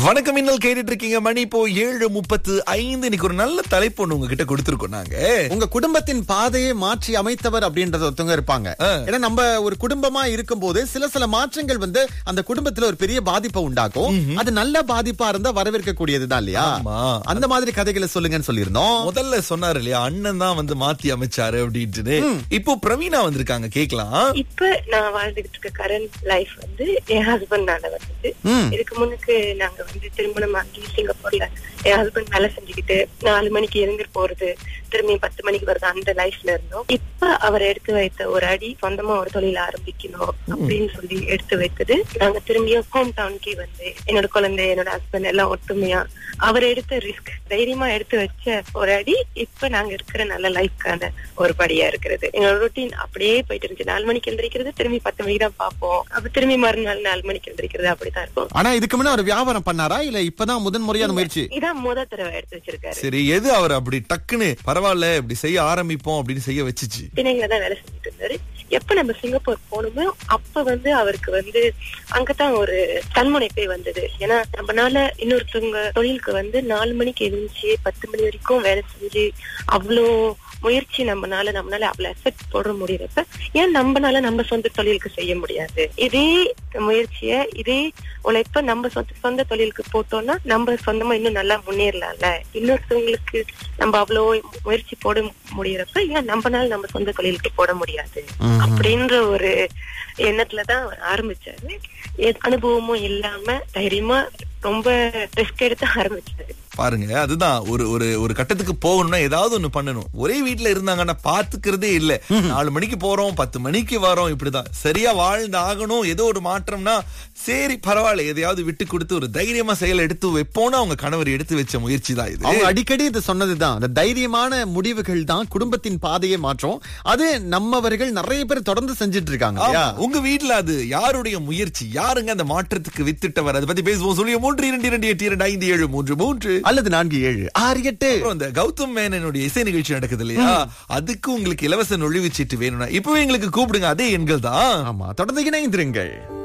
வணக்கம் இன்னல் கேட்டுட்டு இருக்கீங்க மணி இப்போ ஏழு முப்பத்து ஐந்து இன்னைக்கு ஒரு நல்ல தலைப்பு ஒண்ணு உங்ககிட்ட கொடுத்துருக்கோம் நாங்க உங்க குடும்பத்தின் பாதையை மாற்றி அமைத்தவர் அப்படின்றது ஒருத்தவங்க இருப்பாங்க ஆ. ஏன்னா நம்ம ஒரு குடும்பமா இருக்கும்போது சில சில மாற்றங்கள் வந்து அந்த குடும்பத்துல ஒரு பெரிய பாதிப்பை உண்டாக்கும் அது நல்ல பாதிப்பா இருந்தா வரவேற்கக்கூடியதுதான் இல்லையா ஆமா. அந்த மாதிரி கதைகளை சொல்லுங்கன்னு சொல்லியிருந்தோம் முதல்ல சொன்னாரு இல்லையா அண்ணன் தான் வந்து மாத்தி அமைச்சாரு அப்படின்ட்டு இப்போ பிரவீனா வந்திருக்காங்க கேக்கலாம் இப்ப நான் வாழ்ந்துகிட்டு இருக்க கரண்ட் லைஃப் வந்து என் ஹஸ்பண்ட்னால வந்தது ம். இதுக்கு முன்னுக்கு நாங்க வந்து திருமணம் ஆகி சிங்கப்பூர்ல என் ஹஸ்பண்ட் வேலை செஞ்சுக்கிட்டு நாலு மணிக்கு எழுந்திரு போறது திரும்பி பத்து மணிக்கு வருது அந்த லைஃப்ல இருந்தோம் இப்ப அவர் எடுத்து வைத்த ஒரு அடி சொந்தமா ஒரு தொழில் ஆரம்பிக்கணும் அப்படின்னு சொல்லி எடுத்து வைத்தது நாங்க திரும்பியும் ஹோம் டவுனுக்கே வந்து என்னோட குழந்தை என்னோட ஹஸ்பண்ட் எல்லாம் ஒற்றுமையா அவர் எடுத்த ரிஸ்க் தைரியமா எடுத்து வச்ச ஒரு அடி இப்ப நாங்க இருக்கிற நல்ல லைஃப்க்கான ஒரு படியா இருக்கிறது எங்களோட ரொட்டீன் அப்படியே போயிட்டு இருந்துச்சு நாலு மணிக்கு எழுந்திரிக்கிறது திரும்பி பத்து மணிக்கு தான் பார்ப்போம் அப்ப திரும்பி மறுநாள் நாலு மணிக்கு எழுந்திரிக்கிறது அப்படித்தான் இருக்கும் ஆனா இதுக்கு முன்ன ஒரு வியாபாரம் பண்ணாரா இல்ல இப்பதான் முதன் முறையான முயற்சி இதான் முத தடவை எடுத்து வச்சிருக்காரு சரி எது அவர் அப்படி டக்குன்னு பரவாயில்ல இப்படி செய்ய ஆரம்பிப்போம் அப்படின்னு செய்ய வச்சுச்சு பிணைங்கள தான் வேலை செஞ்சுட்டு இருந்தாரு எப்ப நம்ம சிங்கப்பூர் போனோமோ அப்ப வந்து அவருக்கு வந்து அங்கதான் ஒரு தன்முனைப்பே வந்தது ஏன்னா நம்மனால இன்னொருத்தவங்க தொழிலுக்கு வந்து நாலு மணிக்கு எழுந்துச்சு பத்து மணி வரைக்கும் வேலை செஞ்சு அவ்வளோ முயற்சி நம்மனால நம்மளால அவ்வளவு எஃபெக்ட் போட முடியறப்ப ஏன் நம்மனால நம்ம சொந்த தொழிலுக்கு செய்ய முடியாது இதே முயற்சிய இதே உழைப்ப நம்ம சொந்த சொந்த தொழிலுக்கு போட்டோம்னா நம்ம சொந்தமா இன்னும் நல்லா முன்னேறலாம்ல இன்னொருத்தவங்களுக்கு நம்ம அவ்வளவு முயற்சி போட முடியறப்ப ஏன் நம்மனால நம்ம சொந்த தொழிலுக்கு போட முடியாது அப்படின்ற ஒரு எண்ணத்துலதான் அவர் ஆரம்பிச்சாரு எ- அனுபவமும் இல்லாம தைரியமா ரொம்ப ரிஸ்க் எடுத்து ஆரம்பிச்சாரு பாருங்க அதுதான் ஒரு ஒரு ஒரு கட்டத்துக்கு போகணும்னா ஏதாவது ஒண்ணு பண்ணணும் ஒரே வீட்ல இருந்தாங்கன்னா பாத்துக்கிறதே இல்ல நாலு மணிக்கு போறோம் பத்து மணிக்கு வரோம் இப்படிதான் சரியா வாழ்ந்து ஆகணும் ஏதோ ஒரு மாற்றம்னா சரி பரவாயில்ல எதையாவது விட்டு கொடுத்து ஒரு தைரியமா செயல் எடுத்து வைப்போம்னு அவங்க கணவர் எடுத்து வச்ச முயற்சி தான் இது அவங்க அடிக்கடி இது சொன்னதுதான் அந்த தைரியமான முடிவுகள் தான் குடும்பத்தின் பாதையை மாற்றும் அது நம்மவர்கள் நிறைய பேர் தொடர்ந்து செஞ்சுட்டு இருக்காங்க ஆமா, இல்லையா உங்க வீட்ல அது யாருடைய முயற்சி யாருங்க அந்த மாற்றத்துக்கு வித்திட்டவர் அதை பத்தி பேசுவோம் சொல்லிய மூன்று இரண்டு இரண்டு எட்டு இரண்டு ஐந்து ஏழு மூன்று மூன்று அல்லது நான்கு ஏழு ஆறு எட்டு அப்புறம் இந்த கௌதம் மேனனுடைய இசை நிகழ்ச்சி நடக்குது இல்லையா அதுக்கு உங்களுக்கு இலவச நுழைவுச்சீட்டு வேணும்னா இப்பவே எங்களுக்கு கூப்பிடுங்க அதே எண்கள் தான் ஆமா தொடர்ந்து இணைந்திருங்கள்